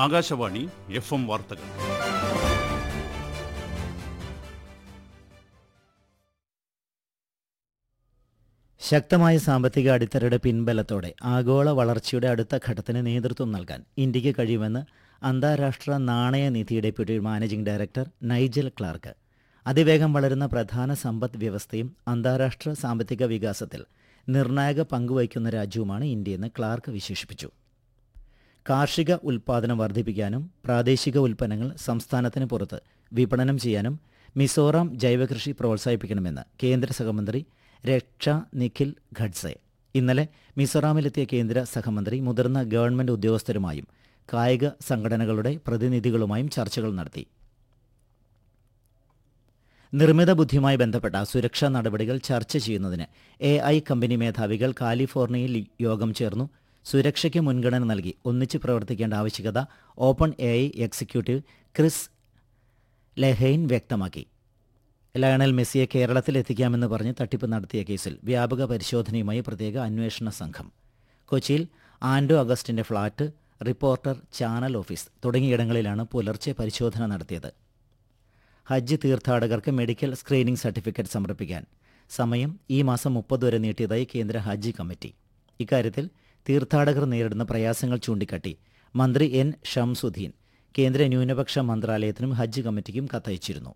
Akashvani F M വാർത്തകൾ ശക്തമായ സാമ്പത്തിക അടിത്തറയുടെ പിൻബലത്തോടെ ആഗോള വളർച്ചയുടെ അടുത്ത ഘട്ടത്തിന് നേതൃത്വം നൽകാൻ ഇന്ത്യക്ക് കഴിയുമെന്ന് അന്താരാഷ്ട്ര നാണയനിധി deputy managing director Nigel Clark അതിവേഗം വളരുന്ന പ്രധാന സമ്പദ് വ്യവസ്ഥയും അന്താരാഷ്ട്ര സാമ്പത്തിക വികാസത്തിൽ നിർണായക പങ്കുവഹിക്കുന്ന രാജ്യവുമാണ് ഇന്ത്യയെന്ന് ക്ലാർക്ക് വിശേഷിപ്പിച്ചു കാർഷിക ഉൽപ്പാദനം വർദ്ധിപ്പിക്കാനും പ്രാദേശിക ഉൽപ്പന്നങ്ങൾ സംസ്ഥാനത്തിന് പുറത്ത് വിപണനം ചെയ്യാനും മിസോറാം ജൈവകൃഷി പ്രോത്സാഹിപ്പിക്കണമെന്ന് കേന്ദ്ര സഹമന്ത്രി രക്ഷ നിഖിൽ ഖഡ്സെ ഇന്നലെ മിസോറാമിലെത്തിയ കേന്ദ്ര സഹമന്ത്രി മുതിർന്ന ഗവൺമെന്റ് ഉദ്യോഗസ്ഥരുമായും കായിക സംഘടനകളുടെ പ്രതിനിധികളുമായും ചർച്ചകൾ നടത്തി നിർമ്മിത ബുദ്ധിയുമായി ബന്ധപ്പെട്ട സുരക്ഷാ നടപടികൾ ചർച്ച ചെയ്യുന്നതിന് എ ഐ കമ്പനി മേധാവികൾ കാലിഫോർണിയയിൽ യോഗം ചേർന്നു സുരക്ഷയ്ക്ക് മുൻഗണന നൽകി ഒന്നിച്ച് പ്രവർത്തിക്കേണ്ട ആവശ്യകത open A I executive Chris Lehane വ്യക്തമാക്കി ലയണൽ മെസ്സിയെ കേരളത്തിൽ എത്തിക്കാമെന്ന് പറഞ്ഞ് തട്ടിപ്പ് നടത്തിയ കേസിൽ വ്യാപക പരിശോധനയുമായി പ്രത്യേക അന്വേഷണ സംഘം കൊച്ചിയിൽ ആൻഡോ അഗസ്റ്റിന്റെ ഫ്ളാറ്റ് റിപ്പോർട്ടർ ചാനൽ ഓഫീസ് തുടങ്ങിയിടങ്ങളിലാണ് പുലർച്ചെ പരിശോധന നടത്തിയത് ഹജ്ജ് തീർത്ഥാടകർക്ക് മെഡിക്കൽ സ്ക്രീനിംഗ് സർട്ടിഫിക്കറ്റ് സമർപ്പിക്കാൻ സമയം ഈ മാസം മുപ്പത് വരെ നീട്ടിയതായി കേന്ദ്ര ഹജ്ജ് കമ്മിറ്റി ഇക്കാര്യത്തിൽ തീർത്ഥാടകർ നേരിടുന്ന പ്രയാസങ്ങൾ ചൂണ്ടിക്കാട്ടി മന്ത്രി എൻ ഷംസുദ്ദീൻ കേന്ദ്ര ന്യൂനപക്ഷ മന്ത്രാലയത്തിനും ഹജ്ജ് കമ്മിറ്റിക്കും കത്തയച്ചിരുന്നു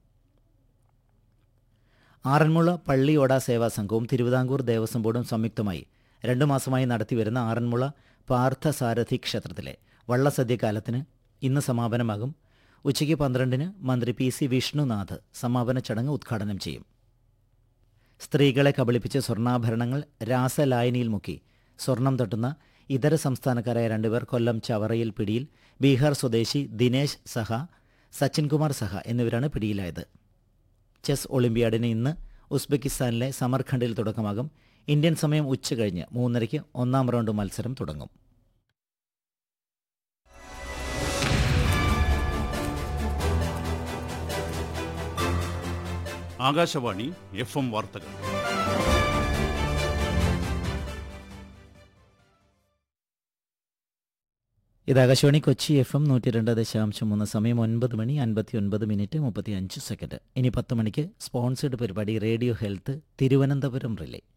ആറന്മുള പള്ളിയോട സേവാ സംഘവും തിരുവിതാംകൂർ ദേവസ്വം ബോർഡും സംയുക്തമായി രണ്ടു മാസമായി നടത്തിവരുന്ന ആറന്മുള പാർത്ഥസാരഥി ക്ഷേത്രത്തിലെ വള്ളസദ്യകാലത്തിന് ഇന്ന് സമാപനമാകും ഉച്ചയ്ക്ക് പന്ത്രണ്ടിന് മന്ത്രി പി സി വിഷ്ണുനാഥ് സമാപന ചടങ്ങ് ഉദ്ഘാടനം ചെയ്യും സ്ത്രീകളെ കബളിപ്പിച്ച് സ്വർണ്ണാഭരണങ്ങൾ രാസലായനിയിൽ മുക്കി സ്വർണം തട്ടുന്ന ഇതര സംസ്ഥാനക്കാരായ രണ്ടുപേർ കൊല്ലം ചവറയിൽ പിടിയിൽ ബീഹാർ സ്വദേശി ദിനേശ് സഹ സച്ചിൻകുമാർ സഹ എന്നിവരാണ് പിടിയിലായത് ചെസ് ഒളിമ്പ്യാഡിന് ഇന്ന് ഉസ്ബെക്കിസ്ഥാനിലെ സമർഖണ്ഡിൽ തുടക്കമാകും ഇന്ത്യൻ സമയം ഉച്ച കഴിഞ്ഞ് മൂന്നരയ്ക്ക് ഒന്നാം റൗണ്ട് മത്സരം തുടങ്ങും ആകാശവാണി എഫ് എം വാർത്തകൾ ഇത് ആകാശവാണി കൊച്ചി എഫ് എം നൂറ്റി രണ്ട് ദശാംശം മൂന്ന് സമയം ഒൻപത് മണി അൻപത്തി ഒൻപത് മിനിറ്റ് മുപ്പത്തി അഞ്ച് സെക്കൻഡ് ഇനി പത്ത് മണിക്ക് സ്പോൺസേഡ് പരിപാടി റേഡിയോ ഹെൽത്ത് തിരുവനന്തപുരം റിലേ